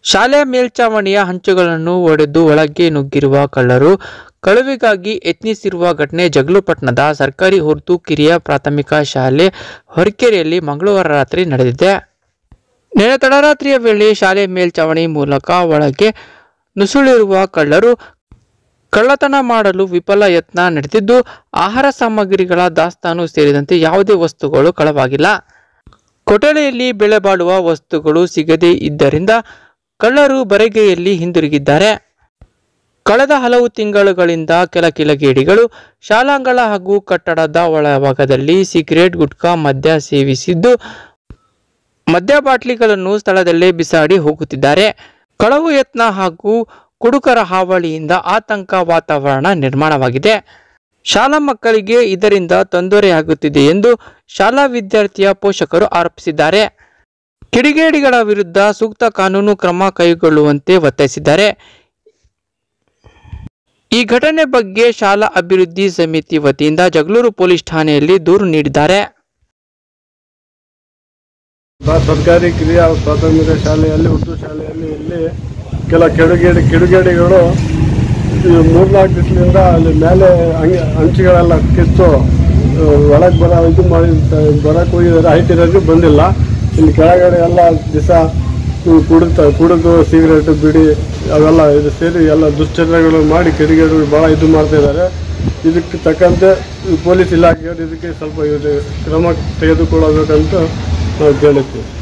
ಶಾಲೆ ಮೇಲ್ಚಾವಣಿಯ ಹಂಚುಗಳನ್ನು ಒಡೆದು ಒಳಗೆ ನುಗ್ಗಿರುವ ಕಳ್ಳರು ಕಳುವಿಗಾಗಿ ಯತ್ನಿಸಿರುವ ಘಟನೆ ಜಗಳೂಪಟ್ಟಣದ ಸರ್ಕಾರಿ ಉರ್ದು ಕಿರಿಯ ಪ್ರಾಥಮಿಕ ಶಾಲೆ ಹೊರಕೆರೆಯಲ್ಲಿ ಮಂಗಳವಾರ ರಾತ್ರಿ ನಡೆದಿದೆ ನೆನೆ ತಡರಾತ್ರಿಯ ವೇಳೆ ಶಾಲೆ ಮೇಲ್ಚಾವಣಿ ಮೂಲಕ ಒಳಗೆ ನುಸುಳಿರುವ ಕಳ್ಳರು ಕಳ್ಳತನ ಮಾಡಲು ವಿಫಲ ಯತ್ನ ನಡೆದಿದ್ದು ಆಹಾರ ಸಾಮಗ್ರಿಗಳ ದಾಸ್ತಾನು ಸೇರಿದಂತೆ ಯಾವುದೇ ವಸ್ತುಗಳು ಕಳವಾಗಿಲ್ಲ ಕೊಠಡಿಯಲ್ಲಿ ಬೆಲೆ ಬಾಳುವ ವಸ್ತುಗಳು ಸಿಗದೇ ಇದ್ದರಿಂದ ಕಳ್ಳರು ಬರಿಗೈಯಲ್ಲಿ ಹಿಂದಿರುಗಿದ್ದಾರೆ ಕಳೆದ ಹಲವು ತಿಂಗಳುಗಳಿಂದ ಕೆಲ ಕಿಲಗೇಡಿಗಳು ಶಾಲಾಂಗಳ ಹಾಗೂ ಕಟ್ಟಡದ ಒಳಭಾಗದಲ್ಲಿ ಸಿಗರೇಟ್ ಗುಟ್ಕಾ ಮದ್ಯ ಸೇವಿಸಿದ್ದು ಮದ್ಯ ಬಾಟ್ಲಿಗಳನ್ನು ಸ್ಥಳದಲ್ಲೇ ಬಿಸಾಡಿ ಹೋಗುತ್ತಿದ್ದಾರೆ ಕಳವು ಯತ್ನ ಹಾಗೂ ಕುಡುಕರ ಹಾವಳಿಯಿಂದ ಆತಂಕ ವಾತಾವರಣ ನಿರ್ಮಾಣವಾಗಿದೆ ಶಾಲಾ ಮಕ್ಕಳಿಗೆ ಇದರಿಂದ ತೊಂದರೆಯಾಗುತ್ತಿದೆ ಎಂದು ಶಾಲಾ ವಿದ್ಯಾರ್ಥಿಯ ಪೋಷಕರು ಆರೋಪಿಸಿದ್ದಾರೆ ಕಿಡಿಗೇಡಿಗಳ ವಿರುದ್ಧ ಸೂಕ್ತ ಕಾನೂನು ಕ್ರಮ ಕೈಗೊಳ್ಳುವಂತೆ ಒತ್ತಾಯಿಸಿದ್ದಾರೆ ಈ ಘಟನೆ ಬಗ್ಗೆ ಶಾಲಾ ಅಭಿವೃದ್ಧಿ ಸಮಿತಿ ವತಿಯಿಂದ ಜಗಳೂರು ಪೊಲೀಸ್ ಠಾಣೆಯಲ್ಲಿ ದೂರು ನೀಡಿದ್ದಾರೆ ಬ- ಸರ್ಕಾರಿ ಕಿರಿಯ ಪ್ರಾಥಮಿಕ ಶಾಲೆಯಲ್ಲಿ ಉರ್ದು ಶಾಲೆಯಲ್ಲಿ ಇಲ್ಲಿ ಕೆಲ ಕೆಡುಗೇಡಿ ಕಿಡುಗೇಡಿಗಳು ಈ ಮೂರ್ನಾಲ್ಕು ದಿವಸದಿಂದ ಅಲ್ಲಿ ಮೇಲೆ ಹಂಗೆ ಹಂಚುಗಳೆಲ್ಲ ಕಿತ್ತು ಒಳಗೆ ಬರ ಇದು ಮಾಡಿ ಬರಕ್ಕೆ ಹೋಗಿದ್ದಾರೆ ಹೈಟ್ ಇರೋರಿಗೆ ಬಂದಿಲ್ಲ ಇಲ್ಲಿ ಕೆಳಗಡೆ ಎಲ್ಲ ದಿವಸ ಕುಡಿತ ಕುಡಿದು ಸಿಗರೇಟ್ ಬಿಡಿ ಅವೆಲ್ಲ ಇದು ಸೇರಿ ಎಲ್ಲ ದುಶ್ಚರ್ಯಗಳು ಮಾಡಿ ಕಿಡಿಗೇಡಿಗಳು ಭಾಳ ಇದು ಮಾಡ್ತಾ ಇದ್ದಾರೆ ಇದಕ್ಕೆ ತಕ್ಕಂತೆ ಈ ಪೊಲೀಸ್ ಇಲಾಖೆಯವರು ಇದಕ್ಕೆ ಸ್ವಲ್ಪ ಇದು ಕ್ರಮ ತೆಗೆದುಕೊಳ್ಳಬೇಕಂತ ನಾವು ಕೇಳುತ್ತೀವಿ